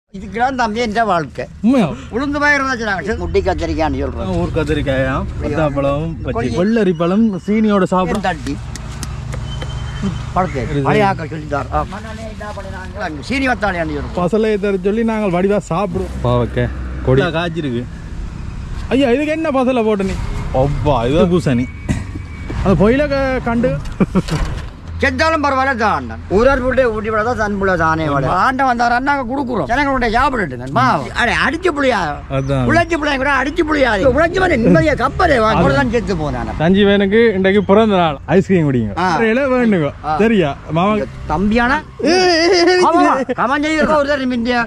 இதுக்கெல்லாம் தம்பி என்ற வாழ்க்கை உண்மையா உளுந்து பயிர் வச்சுனாங்க முட்டி கத்திரிக்கான்னு சொல்றோம் ஊர் கத்திரிக்காயாம் பத்தாப்பழம் பச்சை வெள்ளரி பழம் சீனியோட சாப்பிடும் தட்டி பழத்தை பழையாக்க சொல்லித்தார் சீனி வத்தாளியான்னு சொல்றோம் பசலை தர சொல்லி நாங்கள் வடிவா சாப்பிடுவோம் பாவக்க கொடி காய்ச்சிருக்கு ஐயா இதுக்கு என்ன பசலை போட்ட நீ ஒப்பா இது பூசணி அந்த பொயில க- கண்டு செத்தாலும் பரவாயில்ல தான் ஊரார் புள்ளை ஊட்டி விட தான் தன் புள்ள தானே விட ஆண்ட வந்தார் நாங்க கொடுக்குறோம் ஜனங்களுடைய சாப்பிட்டுங்க பாவம் அடே அடிச்சு புள்ளியா அதான் உழைச்சி புள்ளைய கூட அடிச்சு புள்ளியாது உழைச்சி வந்து நிம்மதியா கப்பலே வாங்க தான் செத்து போனான் சஞ்சீவனுக்கு இன்றைக்கு பிறந்த நாள் ஐஸ்கிரீம் குடிங்க ஆ. இலை வேண்டுங்க சரியா மாமா தம்பியானா கமன் செய்யற ஒரு தரம் இந்தியா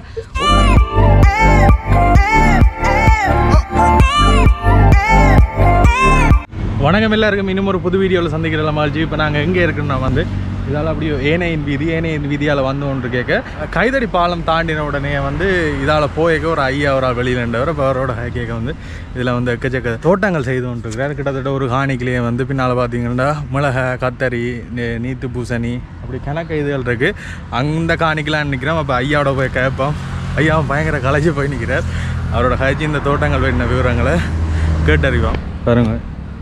வணக்கம் எல்லாருக்கும் இன்னும் ஒரு புது வீடியோவில் சந்திக்கிற மால்ஜி இப்போ நாங்கள் எங்கே இருக்குன்னா வந்து இதால் அப்படியே ஏனையின் வீதி ஏனையின் வீதியால் வந்து ஒன்று கேட்க கைதடி பாலம் தாண்டின உடனே வந்து இதால் போய்க்க ஒரு ஐயா ஒரு ஆள் வெளியில் நின்றவர் இப்போ அவரோட கேட்க வந்து இதில் வந்து எக்கச்சக்க தோட்டங்கள் செய்து கொண்டிருக்கிறார் கிட்டத்தட்ட ஒரு காணிக்கிலேயே வந்து பின்னால் பார்த்தீங்கன்னா மிளகை கத்தரி நெ- நீத்து பூசணி அப்படி கணக்கு இதுகள் இருக்குது அந்த காணிக்கெலாம் நிற்கிறோம் அப்போ ஐயாவோட போய் கேட்போம் ஐயா பயங்கர கலைச்சி போய் நிற்கிறார் அவரோட கழிச்சு இந்த தோட்டங்கள் வேண்டின விவரங்களை கேட்டறிவோம் பாருங்க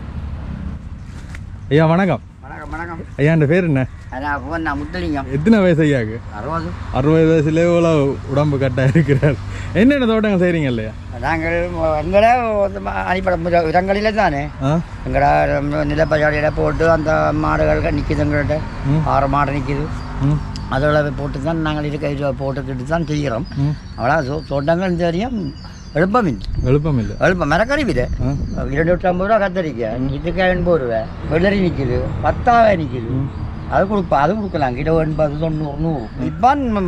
ஐயா வணக்கம் வணக்கம் வணக்கம் ஐயா என் பேர் என்ன அதான் போன் நான் முத்தலிங்கம் எத்தனை வயசு ஐயாக்கு அறுபது அறுபது வயசுல இவ்வளோ உடம்பு கட்டா இருக்கிறார் என்னென்ன தோட்டங்கள் செய்றீங்க இல்லையா நாங்கள் எங்களை அடிப்படை இடங்களில தானே ஆ எங்கட நிலப்பச்சாடியில போட்டு அந்த மாடுகள் நிற்கிது எங்கள்கிட்ட ம். ஆறு மாடு நிற்கிது ம் அதில் போட்டு தான் நாங்கள் இருக்க இது போட்டுக்கிட்டு தான் செய்கிறோம் ம் அவ்வளோ தோ தோட்டங்கள் இந்த வரையும் எழுப்பம் இல்லை எழுப்பம் இல்லை எழுப்பம் மரக்கறி விதை ஆ இருநூற்றி ஐம்பது ரூபா கத்தரிக்காய் இதுக்காய் எண்பது ரூபா வெள்ளரி நிற்கிது பத்தாவே நிற்கிது அது கொடுப்பா அது கொடுக்கலாம் கிலோ எண்பது தொண்ணூறு நூறு இப்போ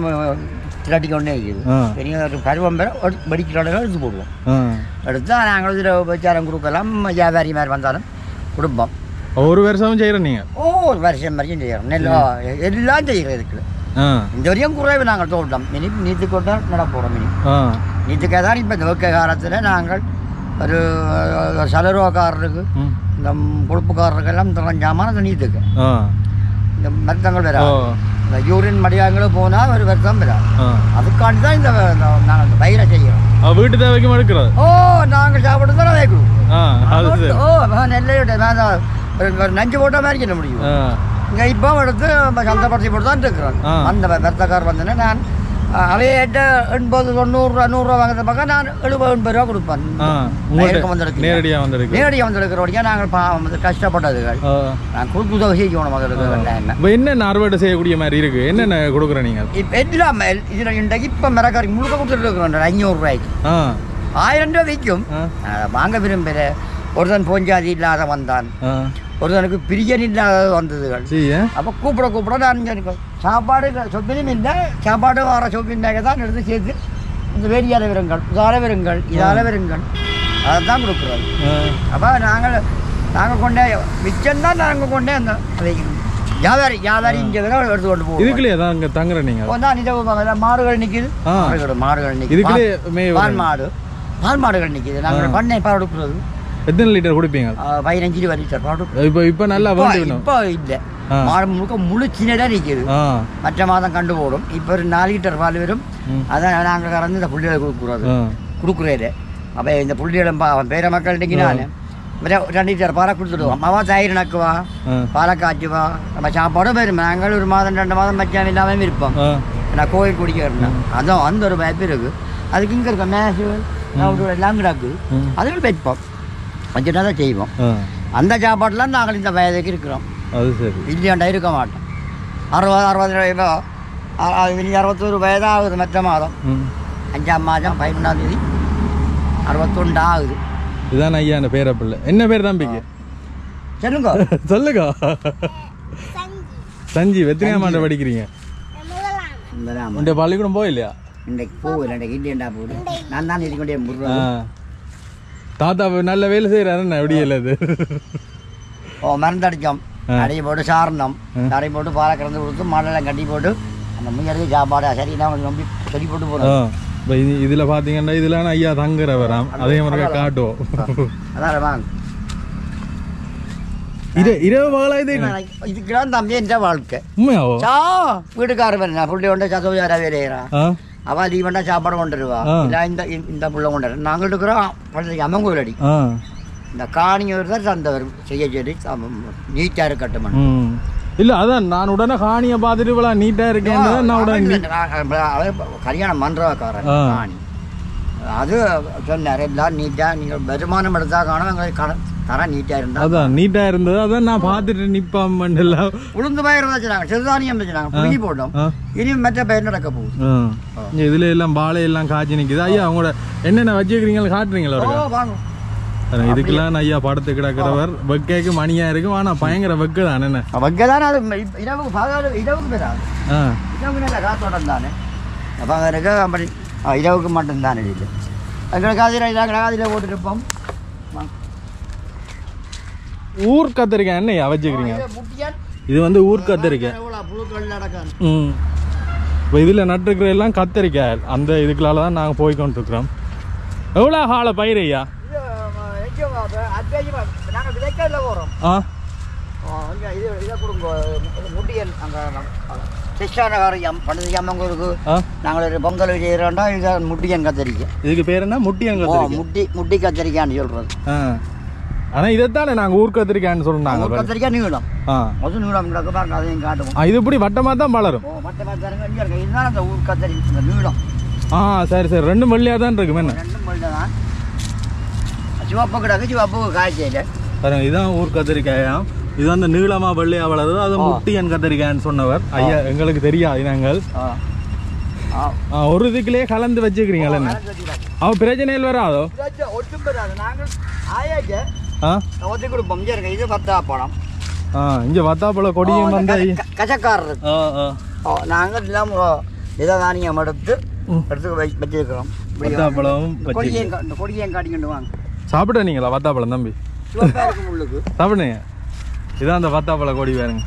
திரட்டி கொண்டே இருக்குது ஆ பெரிய ஒரு பருவம் பெற வெடிக்கிறோட எடுத்து போடுவோம் ஆ எடுத்தா நாங்கள் இதில் உபச்சாரம் கொடுக்கலாம் வியாபாரி மாதிரி வந்தாலும் கொடுப்போம் ஒரு வருஷமும் செய்கிறேன் நீங்கள் ஓ ஒரு வருஷம் வரைக்கும் செய்கிறோம் நெல்லா எல்லாம் செய்கிறோம் இதுக்கு ஆ இந்த வரையும் குறைவு நாங்கள் தோட்டம் மினி நீத்து கொண்டா நட போகிறோம் மினி ஆ நீத்துக்காக தான் இப்போ இந்த வெக்க காலத்தில் நாங்கள் ஒரு சலருவாக்காரருக்கு ம் இந்த கொழுப்புக்காரருக்கெல்லாம் தெரிஞ்சாமல் அந்த நீத்துக்கு ஆ இந்த மருத்தங்கள் ஓ வரா இந்த யூரின் மடியாங்களும் போனால் ஒரு வருத்தம் வரா ஆ அதுக்காண்டி தான் இந்த இந்த நாங்கள் இந்த பயிரை செய்கிறோம் ஆ, வீட்டு தேவைக்கும் எடுக்கிறது ஓ நாங்கள் சாப்பிட்டு தானே வைக்கணும் ஆ அது சரி ஓ நெல்லையோட நான் தான் ஒரு ஒரு நஞ்சு போட்ட மாதிரி சொல்ல முடியும் ஆ இங்கே இப்போ எடுத்து சந்தைப்படுத்தி போட்டு தான் இருக்கிறோம் ஆ. அந்த வெத்தக்கார் வந்தேன்னா நான் அவையிட்ட எண்பது தொண்ணூறு நூறுரூவா வாங்குற பக்கம் நான் எழுபது எண்பது ரூபா கொடுப்பேன் ஆ நேருக்கு உங்கள்கிட்ட வந்திருக்கு நேரடியாக வந்திருக்கு நேரடியாக வந்திருக்கிறோடைய நாங்கள் பாவம் வந்து கஷ்டப்பட்டதுகள் ஆ நான் கொடுத்து உதவி செய்யணும் முதல்ல என்ன இப்போ என்னென்ன அறுவடை செய்யக்கூடிய மாதிரி இருக்கு என்னென்ன கொடுக்குற நீங்கள் இப்போ எல்லாமே இதில் இன்றைக்கு இப்போ மிரக்கறி முழுக்க கொடுத்துட்டு இருக்கிறோம் ஐநூறு ரூபாய்க்கு ஆ ஆயிரம் ரூபாய் விற்கும் ஆ அதை வாங்க விரும்புகிற ஒருத்தன் பொஞ்சாதி இல்லாத வந்தான் ஆ ஒருத்தனுக்கு பிரியன் இல்லாத வந்ததுகள் சரி ஆ அப்போ கூப்பிட கூப்பிட நான் இங்கே இருக்கேன் சாப்பாடு சொப்பினும் இல்லை சாப்பாடு வர சொப்பினாக தான் எடுத்து சேர்த்து இந்த வேடியால விருங்கள் இதால விருங்கள் இதால விருங்கள் அதை தான் கொடுக்குறோம் ஆ அப்போ நாங்கள் நாங்கள் கொண்டே மிச்சம் தான் நாங்கள் கொண்டே அந்த வைக்கணும் வியாபாரி வியாபாரி இங்கே எடுத்து கொண்டு போவோம் இதுக்குள்ளேயே தான் இங்கே தங்குற நீங்கள் தான் இதை மாடுகள் நிற்கிது ஆ. மாடுகள் மாடுகள் நிற்கிது இதுக்குள்ளே மேய பால் மாடு பால் மாடுகள் நிற்கிது நாங்கள் பண்ணை பால் கொடுக்குறது எத்தனை லிட்டர் குடிப்பீங்க பதினஞ்சு இருபது லிட்டர் பால் கொடுக்குறோம் இப்போ இப்போ நல்லா இப்போ வேண்டிக்கணும் இப்போ இல்லை ஆ. மாடு முழுக்க முழு சின்னதாக நிற்கிது ஆ மற்ற மாதம் கண்டு போடும் இப்போ ஒரு நாலு லிட்டர் பால் வரும் ம். அதான் நாங்கள் கறந்து இந்த புள்ளிகளை கொடுக்குறது ஆ கொடுக்குறேரு அப்போ இந்த புள்ளிகளும் பா அவன் பேர மக்கள் இன்னைக்கு நான் ரெண்டு லிட்டர் பாலை கொடுத்துடுவோம் அவன் தயிர் நக்குவா ஆ பாலை காய்ச்சுவா நம்ம சாப்பாடும் வரும் நாங்கள் ஒரு மாதம் ரெண்டு மாதம் மச்சான் இல்லாமல் இருப்போம் ஆ நான் கோயில் குடிக்கிறேன் அதான் அந்த ஒரு வாய்ப்பு இருக்கு அதுக்கு இங்கே இருக்க மேசு எல்லாம் கிடக்கு ம். அதில் வைப்போம் வச்சுட்டா தான் செய்வோம் ஆ அந்த சாப்பாட்டில் நாங்கள் இந்த வயதுக்கு இருக்கிறோம் அது சரி இல்லையாண்டா இருக்க மாட்டோம் அறுபது அறுபது இப்போ இனி அறுபத்தொரு வயதாகுது மற்ற மாதம் ம் அஞ்சாம் மாதம் பதினொன்றாம் தேதி அறுபத்தொண்டு ஆகுது இதான் ஐயா அந்த பேர பிள்ளை என்ன பேர் தம்பிக்கு சொல்லுங்க சொல்லுங்க சஞ்சீவ் எத்தனையாம் ஆண்டு படிக்கிறீங்க உன்டைய பள்ளிக்கூடம் போயில்லையா இன்றைக்கு போகல இன்றைக்கு இல்லையண்டா போகுது நான் தான் இருக்கொண்டே ஆ. முருகன் தாத்தா நல்ல வேலை செய்யறாரு என்ன எப்படி இல்லது ஓ மருந்தடிச்சோம் அடி போட்டு சாரணம் தடை போட்டு பாலை கறந்து கொடுத்து மாடெல்லாம் கட்டி போட்டு அந்த முயலுக்கு சாப்பாடு சரி நான் கொஞ்சம் நம்பி சொல்லி போட்டு போகிறோம் இப்போ இதுல பாத்தீங்கன்னா இதுல ஐயா தங்குற வராம் அதே மாதிரி காட்டுவோம் அதான் வாங்க இர இரவு மகளா இது இதுக்கெல்லாம் தம்பி என்ற வாழ்க்கை உண்மையாவோ சா வீட்டுக்காரர் வரேன் புள்ளி கொண்டு சதவீதம் வேலையிறான் ஆ அவள் லீவ் சாப்பாடு கொண்டு வருவா ஆ. இல்லை இந்த இந்த புள்ள கொண்டு வரும் நாங்கள் இருக்கிறோம் பழத்துக்கு அம்மன் கோயில் அடி ஆ இந்த காணியவர் தான் தந்தவர் செய்ய சொல்லி நீட்டாக இருக்கட்டும் ம் இல்ல அதான் நான் உடனே காணியை பார்த்துட்டு இவ்வளோ நீட்டா இருக்கேன் நான் உடனே நீ- அவர் கல்யாணம் மன்றக்காரன் ஆ. காணி அது சொன்னார் எல்லாம் நீட்டாக நீங்கள் வருமானம் எடுத்தா காணும் எங்களுக்கு கடன் தர நீட்டாக இருந்தால் அதான் நீட்டா இருந்தது அதான் நான் பார்த்துட்டு நிப்பாம் எல்லாம் உளுந்து பயிர் வச்சுனாங்க சிறுதானியம் வச்சுனாங்க புழுங்கி போட்டோம் ஆ இனி மற்ற பயிர் நடக்க போகுது ஆ. இங்க இதுல எல்லாம் வாழை எல்லாம் காய்ச்சி நிக்குது ஐயா அவங்களோட என்னென்ன வச்சுக்கிறீங்க காட்டுறீங்களா ஓ ஒருக்கா? வாங்க அதான் இதுக்கெல்லாம் ஐயா படுத்து கிடக்கிறவர் வெக்கைக்கு மணியா இருக்கும் ஆனா பயங்கர வெக்கு தான் என்ன அவங்க தானே அது இப்ப இரவுக்கு பகல் இரவுக்கு பேராது ஆ இரவுக்கு நல்ல காத்தோட்டம் தானே அப்போ இருக்கு அப்படி ஆ, இரவுக்கு மட்டும் தானே இது எங்களுக்கு அதில் இதாக அதில் போட்டுருப்போம் ஊர் கத்திரிக்காய் என்னையா வச்சுக்கிறீங்க முட்டியான் இது வந்து ஊர் கத்திரிக்காய் எவ்வளோ புழுக்கள் நடக்காது ம் இப்போ இதில் நட்டுருக்கிற எல்லாம் கத்திரிக்காய் அந்த இதுக்குள்ளால தான் நாங்கள் போய் கொண்டிருக்கிறோம் எவ்வளோ ஹால பயிர் ஐயா இது எங்கேயும் அத்தியாவசியமாக நாங்கள் விதைக்கல போகிறோம் ஆ அங்கே இது இதை கொடுங்க முட்டியன் அங்கே செஷானகார பண்டது அம்மங்கூருக்கு ஆ நாங்கள் ஒரு பொங்கல் செய்கிறோம்டா இது முட்டியன் கத்திரிக்காய் இதுக்கு பேர் என்ன முட்டியன் ஓ கத்திரிக்காய் முட்டி முட்டி கத்திரிக்காய்னு சொல்கிறது ஆ ஆனால் இதைத்தானே நாங்கள் ஊர் கத்திரிக்காய்னு சொன்னாங்க பாரு. கத்திரிக்காய் நீளம் ஆ மொதல் நீளம் கிடக்கு பாருங்க அதையும் காட்டுவோம் ஆ, இது இப்படி வட்டமாக தான் வளரும் ஓ மற்ற மற்ற இங்கே இருக்கு இதுதான் அந்த ஊர் கத்தரி இந்த நீளம் ஆ சரி சரி ரெண்டு மல்லியாக தான் இருக்கும் என்ன ரெண்டும் மொழி தான் சிவப்பு கிடக்கு சிவப்பு காய்ச்சல் பாருங்க இதுதான் ஊர் கத்திரிக்காயா இது வந்து நீளமா வெள்ளையா வளருது அது ஆ. முட்டியன் கத்திரிக்காய்னு சொன்னவர் ஐயா எங்களுக்கு தெரியாது நாங்கள் ஆ ஆ ஆ, ஒரு இதுக்குள்ளேயே கலந்து வச்சுக்கிறீங்களா என்ன அவ பிரச்சனையில் வராதோ ஒட்டும் பெறாது நாங்கள் ஆயாச்சு ஆ ஒத்தி கொடுப்போம் இங்கே இருக்கு இது பத்தா பழம் ஆ இங்க வத்தாப்பழ கொடியும் வந்து கச்சக்காரர் ஆ ஆ ஓ நாங்கள் எல்லாம் இதை தானியம் எடுத்து ம். எடுத்து வை வச்சிருக்கிறோம் இப்படி வத்தாப்பழம் இந்த வச்சு கொடியையும் கா- இந்த கொடியையும் காட்டிக்கிட்டு வாங்க சாப்பிட்டீங்களா வத்தாப்பழம் தம்பி சிவப்பாக இருக்கும் உள்ளுக்கு சாப்பிடுங்க இதான் அந்த வத்தாப்பழ கொடி பாருங்க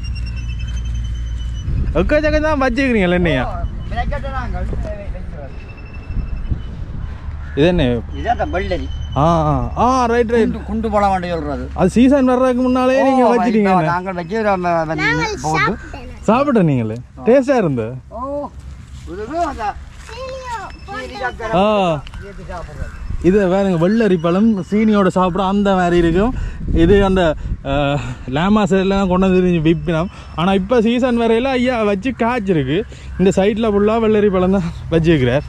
எக்கச்சக்க தான் வச்சுக்கிறீங்களா என்னையா விளைக்கட்ட நாங்கள் வைக்கிறோம். இது என்ன இதான் அந்த வெள்ளரி ஆ ஆ ஆ ரைட் ரைட் குண்டு குண்டு பழம் வேண்டி சொல்றது அது சீசன் வர்றதுக்கு முன்னாலே நீங்க ஓ, வச்சிட்டீங்க இப்ப என்ன? நாங்கள் வச்சு நம்ம வந்து போட்டு சாப்பிட்ட நீங்களே டேஸ்டா இருந்து ஓ இது அந்த சீனி சக்கரை ஆ சேர்த்து சாப்பிடுறது இது வேறுங்க வெள்ளரி பழம் சீனியோட சாப்பிட அந்த மாதிரி இருக்கும் இது அந்த லேமா சைட்லாம் கொண்டு வந்து விற்பினோம் ஆனால் இப்போ சீசன் வரையில ஐயா வச்சு காய்ச்சிருக்கு இந்த சைடில் ஃபுல்லாக வெள்ளரி பழம் தான் வச்சுக்கிறார்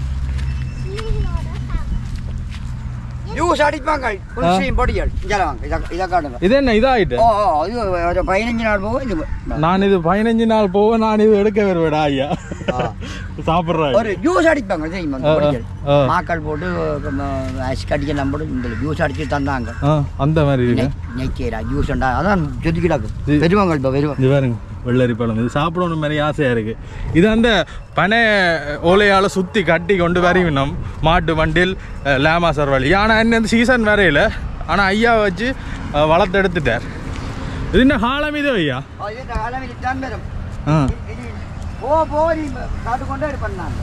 ஜூஸ் அடிப்பாங்க புளிசையும் பொடிகள் இங்கே வாங்க இதை இதை காட்டுங்க இது என்ன இதாகிட்டு ஓ ஓ இது ஒரு பதினஞ்சு நாள் போகும் இது நான் இது பதினஞ்சு நாள் போக நான் இது எடுக்க வருவேடா ஐயா ஆ. சாப்பிட்றேன் ஒரு ஜூஸ் அடிப்பாங்க தெரியுமா இந்த ஆ, ஆ, பொடிகள் ஆ. மாக்கள் போட்டு ஐஸ் கடிக்கலாம் போட்டு இந்த ஜூஸ் அடிச்சு தந்தாங்க ஆ அந்த மாதிரி இருக்கு நெய்க்கீரா ஜூஸ் அதான் சொதுக்கிடாக்கு இது- பெருவாங்க இப்போ வருவாங்க இது பாருங்க வெள்ளரி பழம் இது சாப்பிடணும் மாதிரி ஆசையாக இருக்குது இது அந்த பனை ஓலையால் சுற்றி கட்டி கொண்டு வரைவினோம் மாட்டு வண்டில் அஹ், லேமாசர் வழி ஆனால் என்ன இந்த சீசன் வரையில ஆனால் ஐயா வச்சு அஹ், வளர்த்து எடுத்துட்டார் இது என்ன ஹாலம் இது ஐயா இது அளவில் தான் வரும் ஆ இது போ போ நீ காட்டு கொண்டே இருப்பேன் நான்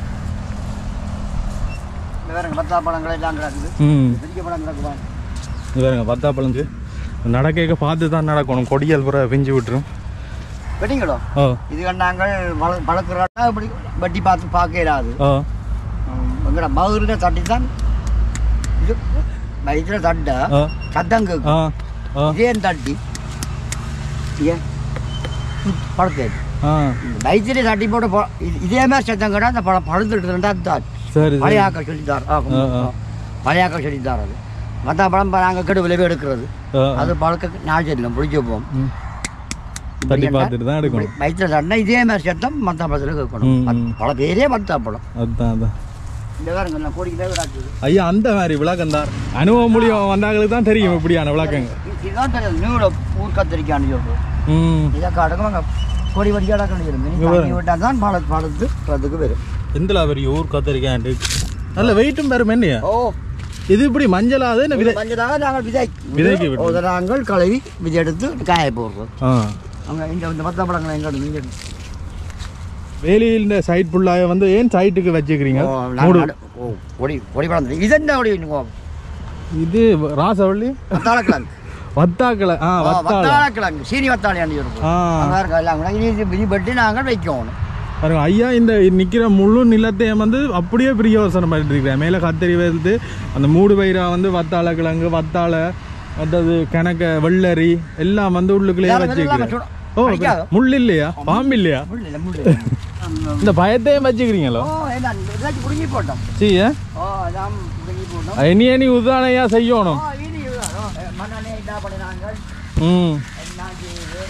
இந்த வேறுங்க பத்தா பழங்கள் எல்லாம் கிடக்குது ம் பெரிய பழம் கிடக்குதான் இது பாருங்க பத்தா பழஞ்சு நடக்க பார்த்து தான் நடக்கணும் கொடியல் புற பிஞ்சு விட்டுரும் வெட்டிங்களோ ஓ இது நாங்கள் வள வளர்க்குறோம்னா இப்படி வட்டி பார்த்து பார்க்க இயலாது ஓ எங்கட மகுரில் தட்டி தான் இது வயிற்றுல தட்ட ஓ சத்தம் கேட்கும் ஆ ஓ இதே தட்டி ஏன் பழத்தேது ஆ வயிற்றுல தட்டி போட்டு ப- இது- இதே மாதிரி சத்தம் கேட்டால் அந்த பழம் பழுத்துட்டு இருந்தா தான் சரி சரி பழைய ஆக்கள் சொல்லித்தார் ஆ, ஆ, ஆ. பழைய ஆக்கள் சொல்லித்தார் அது மற்ற பழம் நாங்கள் கெடு விளைவு எடுக்கிறது ஆ, அது பழக்க நாள் சரியில்லை பிடிச்சி போவோம் ம். தட்டி பார்த்துட்டு தான் எடுக்கணும் வயிற்றுல தட்டினா இதே மாதிரி சத்தம் மற்ற பழத்தில் கேட்கணும் ம், பத்- ம். பல பேரே மற்ற பழம் அதுதான் அதான் இந்த வேறுங்க நான் கோடிக்கிட்டே விடாக்குது ஐயா அந்த மாதிரி விளக்கம் தான் அனுபவம் முடியும் வந்தாங்களுக்கு தான் தெரியும் இப்படியான விளக்கங்க இதுதான் தெரியும் நூறு ஊர் கத்திரிக்கான்னு சொல்றோம் ம் இதை காட்டுங்க கொடி வடிக்காட கண்டிருங்க இங்க நீ பாருங்க. தண்ணி விட்டால் தான் பழ பழத்து பழத்துக்கு வரும் எந்தலா பெரிய ஊர் கத்திரிக்காய் நல்ல வெயிட்டும் பெரும் என்னையா ஓ இது இப்படி மஞ்சளாது என்ன விதை மஞ்சளாக நாங்கள் விதை விதைக்கு விடுறது. ஒரு நாங்கள் கழுவி விதை எடுத்து காய போடுறோம் ஆ அங்கே இந்த இந்த மத்த பழங்களை எங்க இருந்து இங்க இருந்து. வேலியில் இந்த சைட் ஃபுல்லாக வந்து ஏன் சைட்டுக்கு வச்சுக்கிறீங்க ஓ, நாங்க மூடு நடு- ஓ கொடி கொடி பழம் இது என்ன கொடி இன்னும் இது ராசவள்ளி வத்தாளக்கிழங்கு வத்தாக்களை ஆ ஓ, வத்தாள வத்தாளக்கிழங்கு சீனி வத்தாளி அண்டி இருக்கும் ஆ அங்கே இருக்க எல்லாம் கூட இது இது வெட்டி நாங்கள் வைக்கணும் பாருங்க ஐயா இந்த நிக்கிற முழு நிலத்தையும் வந்து அப்படியே பிரியோசனம் பண்ணிட்டு இருக்கிறேன் மேலே கத்தரி வருது அந்த மூடு பயிரா வந்து வத்தாள கிழங்கு வத்தாளை மற்றது கணக்க வெள்ளரி எல்லாம் வந்து உள்ளுக்குள்ளேயே வேற வச்சுக்கிறேன் வெள்ளம் சுடும். ஓ அடிக்காதோ? முள் இல்லையா பாம்பு இல்லையா முள்ளு இல்லை, முள்ளு இல்லை. இந்த பயத்தையும் வச்சுக்கிறீங்களோ ஓ என்ன இதாச்சும் புடுங்கி போட்டோம் சீ ஓ எல்லாம் புடுங்கி போட்டோம் இனி இனி உதானையா செய்யணும் ஓ இது இதுதான். ஓ, மண்ணெண்ணெய் என்ன பண்ணினாங்க ம் எல்லாம் செய்யுது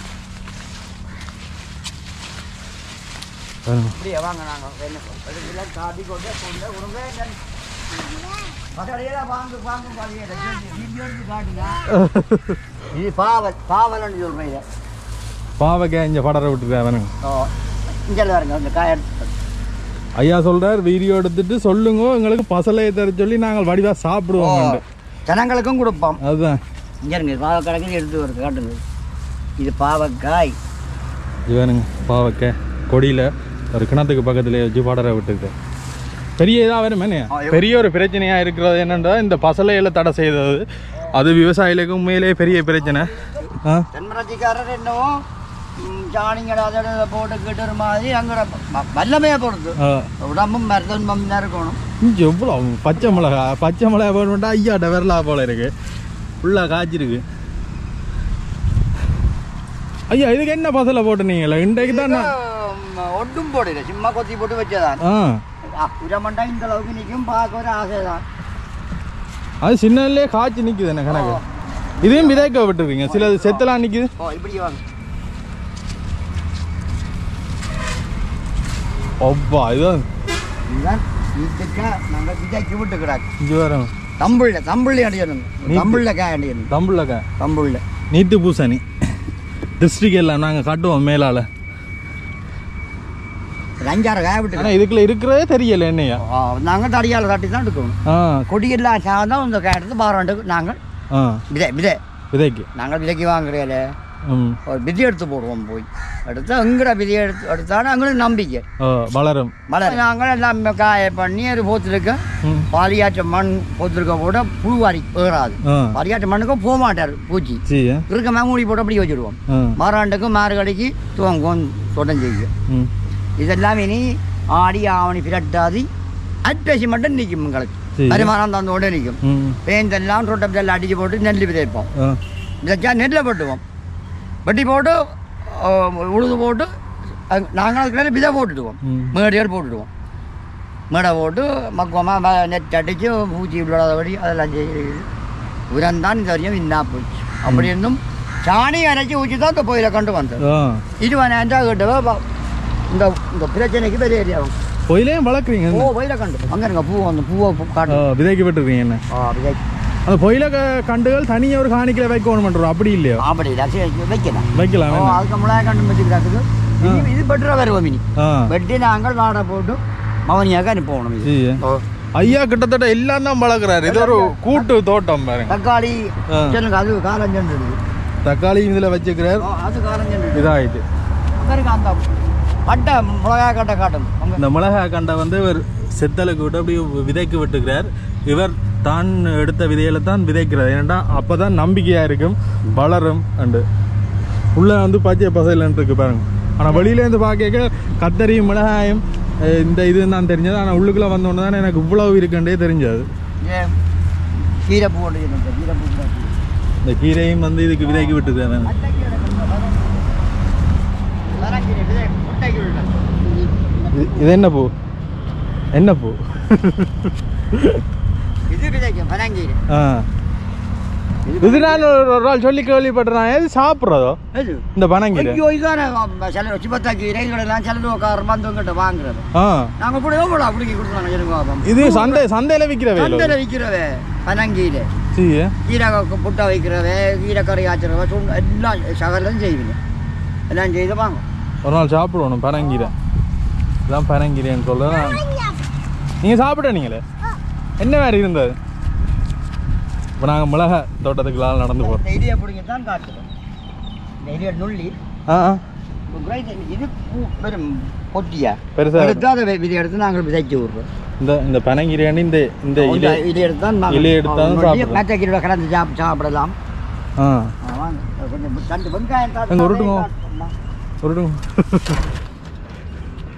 பாருங்க. இப்படியே வாங்க நாங்கள் என்ன எல்லாம் காட்டி கொண்டு கொண்டு உடம்பே பக்கடையில வாங்க வாங்க பாருங்க வீடியோ எடுத்து காட்டுங்க இது பாவல் பாவல்னு சொல்றேன் இதை பாவக்காய் இங்கே படர விட்டுருக்கேன் அவனுங்க ஓ இங்கே பாருங்க இந்த காய எடுத்து ஐயா சொல்றார் வீடியோ எடுத்துட்டு சொல்லுங்க எங்களுக்கு பசலையை தர சொல்லி நாங்கள் வடிவா சாப்பிடுவோம் ஜனங்களுக்கும் கொடுப்போம் அதுதான் இங்கே இருங்க பாவக்கடைக்கு எடுத்து வருது காட்டுங்க இது பாவக்காய் இவனுங்க பாவக்காய் கொடியில் ஒரு கிணத்துக்கு பக்கத்துல வச்சு படர விட்டுருக்கு பெரிய இதாக வருமே ஆ, எவ்வளவு? பெரிய ஒரு பிரச்சனையாக இருக்கிறது என்னன்றா இந்த பசலையில தடை செய்தது அது விவசாயிகளுக்கு உண்மையிலே பெரிய பிரச்சனை ஆ தென்மராட்சிக்காரர் என்னவோ ம், சாணிங்களை அதோட போட்டு கிட்டுற மாதிரி அங்கே வல்லமையாக போடுது ஆ. உடம்பும் மருத்துவம் இருக்கணும் இங்க எவ்வளோ பச்சை மிளகா பச்சை மிளகா போடணுட்டா ஐயாட்ட விரலா போல இருக்கு ஃபுல்லாக காய்ச்சிருக்கு ஐயா இதுக்கு என்ன பசலை போட்டுனீங்களா இன்றைக்கு தான் நான் ம், ஒட்டும் போடல சும்மா கொத்தி போட்டு வச்சதான் ஆ உரமண்டா இந்த அளவுக்கு நிற்கும் பார்க்க ஒரு ஆசை தான் அது சின்னதுலேயே காய்ச்சி நிற்குது என்ன கணக்கு இதையும் விதைக்க விட்டுருக்கீங்க சில செத்தலாம் நிற்குது ஓ இப்படி வாங்க ஒப்பா இதுதான் இதுதான் இதுக்கா நாங்கள் விதைக்கு விட்டு கிடாக்கு இங்கே வரோம் தம்புள்ள தம்புள்ளி அடிக்கணும் நீட்டு. தம்புள்ள காய் அடிக்கணும் தம்புள்ளக்கா தம்புள்ள நீட்டு பூசணி டிஸ்ட்ரிக்ட் எல்லாம் நாங்கள் காட்டுவோம் மேலால் ஒரு அஞ்சாறு காய விட்டு ஆனால் இதுக்குள்ள இருக்கிறதே தெரியல என்னையா நாங்கள் தடியால் தட்டி தான் எடுக்கணும் ஆ கொடியெல்லாம் சாதம் இந்த காய் எடுத்து பாராண்டுக்கு நாங்கள் ஆ விதை விதை விதைக்கு நாங்கள் விதைக்கு வாங்குறேல ம் ஒரு விதை எடுத்து போடுவோம் போய் எடுத்து எங்கட விதையை எடுத்து எடுத்தாலும் எங்களுக்கு நம்பிக்கை ஓ வளரும் மழை நாங்கள் எல்லாம் காய பண்ணி ஒரு போத்திருக்க ம் பாலியாற்ற மண் போத்திருக்க போட புழுவாரி ஏறாது ஆ பாலியாற்ற மண்ணுக்கும் போக மாட்டார் பூச்சி சீ இருக்க மூடி போட்டு அப்படி வச்சுடுவோம் ஆ மாறாண்டுக்கு மாறுகடைக்கு துவங்கும் தொடர்ந்து செய்யும் ம் இதெல்லாம் இனி ஆடி ஆவணி பிரட்டாதி அட்பேசி மட்டும் நிற்கும் எங்களுக்கு சரி. வருமானம் தந்தோட நிற்கும் ம் பேந்தெல்லாம் ரொட்டப்பெல்லாம் அடிச்சு போட்டு நெல் விதைப்போம் ஆ விதைச்சா நெல்லை வெட்டுவோம் வெட்டி போட்டு ஆ, உழுது போட்டு அது- நாங்கள் அதுக்குள்ள விதை போட்டுடுவோம் ம் மேடையால் போட்டுடுவோம் மேடை போட்டு மக்குவமாக நெட் அடித்து பூச்சி விடாதபடி அதெல்லாம் செய்யுது உரம் தான் இந்த வரையும் இன்னா போச்சு அப்படி இருந்தும் சாணி அரைச்சி ஊற்றி தான் இந்த கோயிலை கொண்டு வந்தது ஆ இருபதாயிரம் ரூபா கிட்டவே ப- இந்த இந்த பிரச்சனைக்கு பெரிய ஏரியாவும் கோயிலையும் வளர்க்குறீங்க பூ கோயிலை கண்டு அங்கே இருங்க பூ அந்த பூவை பூ ஆ, காட்டு விதைக்கு விட்டுருக்கீங்க என்ன ஆ விதை அந்த பொயில க- கண்டுகள் தனியாக ஒரு காணிக்கல வைக்கணும் பண்ணுறோம் அப்படி இல்லையா அப்படி இல்லை சரி, வைக்கலாம் வைக்கலாம் ஓ வேணாம். அதுக்கு மிளகாய் கண்டு வச்சுக்கிறாங்க இது இது பெட்டராக வருவோம் இனி ஆ வெட்டி நாங்கள் வாடகை போட்டு மவனியாக அனுப்பணும் இது சீ ஓ ஐயா கிட்டத்தட்ட எல்லாம் தான் வளர்க்குறாரு இது ஒரு கூட்டு தோட்டம் பாருங்க தக்காளி ஆ. சொல்லுங்க அது காலம் சென்றுடுது தக்காளி இதில் வச்சுக்கிறார் ஓ, அது காலம் சென்றுடுது இதாயிட்டு அங்கே அந்த பட்டை மிளகாய் கட்டை காட்டும் அங்கே இந்த மிளகாய் கண்டை வந்து இவர் செத்தலுக்கு விட்டு அப்படி விதைக்கு விட்டுக்கிறார் இவர் தான் எடுத்த விதையில தான் விதைக்கிறார் ஏன்னா அப்போ தான் நம்பிக்கையாக இருக்கும் வளரும் அண்டு உள்ளே வந்து பச்சை பசைலன்னு இருக்கு பாருங்க ஆனால் வெளியிலேருந்து பார்க்க கத்தரியும் மிளகாயும் அஹ், இந்த இது தான் தெரிஞ்சது ஆனால் உள்ளுக்குள்ளே வந்தோடனே தான் எனக்கு இவ்வளவு இருக்குன்றே தெரிஞ்சது ஏன் கீரைப்பூ ஒன்று இருக்குது கீரைப்பூ காட்டு. இந்த கீரையும் வந்து இதுக்கு விதைக்கு விட்டுக்கிறேன் அட்டைக்கீரை கொஞ்சம் வரும். வரங்கீரை விதை, முட்டைக்கீரை. இது இது என்ன பூ என்ன பூ இது விதைக்கும் பனங்கீரை ஆ இது நான் ஒரு ஒரு நாள் சொல்லி கேள்விப்பட்டேன் எது சாப்பிட்றதோ எது இந்த பனங்கீரை ஐயோ இதான சில சிப்பத்தா கீரைகளெல்லாம் சில உட்கார வந்தவங்கிட்ட வாங்குறது ஆ நாங்கள் கூட எவ்வளோ அப்படிக்கி கொடுத்தாங்க இருங்க இது சந்தை சந்தையில விற்கிறவே சந்தையில் விற்கிறவே பனங்கீரை சீ கீரை க- புட்டை வைக்கிறவே கீரை கறி ஆச்சுறவ சுண்டு எல்லாம் சகலம் செய்வீங்க எல்லாம் செய்து வாங்க ஒரு நாள் சாப்பிடணும் பனங்கீரை இதான் பனங்கீரைன்னு சொல்ல நீங்கள் சாப்பிட நீங்களே என்ன வேறு இருந்தது இப்போ நாங்கள் மிளகா தோட்டத்துக்குலாம் நடந்து போகிறோம் இந்த இடியை பிடிங்க தான் காட்டுறோம் இந்த இடியை நுள்ளி ஆ ஆ. இப்ப great. இது பூ பெரும் பொட்டியா பெருசா எடுத்து அதை வி- விதை எடுத்து நாங்கள் விதைச்சு விடுறோம் இந்த இந்த பனங்கீரைன்னு இந்த இந்த இந்த இலை இதை எடுத்து தான் நாங்கள் இலை எடுத்து தான் நுள்ளி சாப்பிடுறோம். மற்ற கீரை கலந்து சாப் சாப்பிடலாம் ஆ ஆ, வாங்க கொஞ்சம் ரெண்டு வெங்காயம் அங்க உருட்டுங்க. காட்டுமா? உருட்டுங்க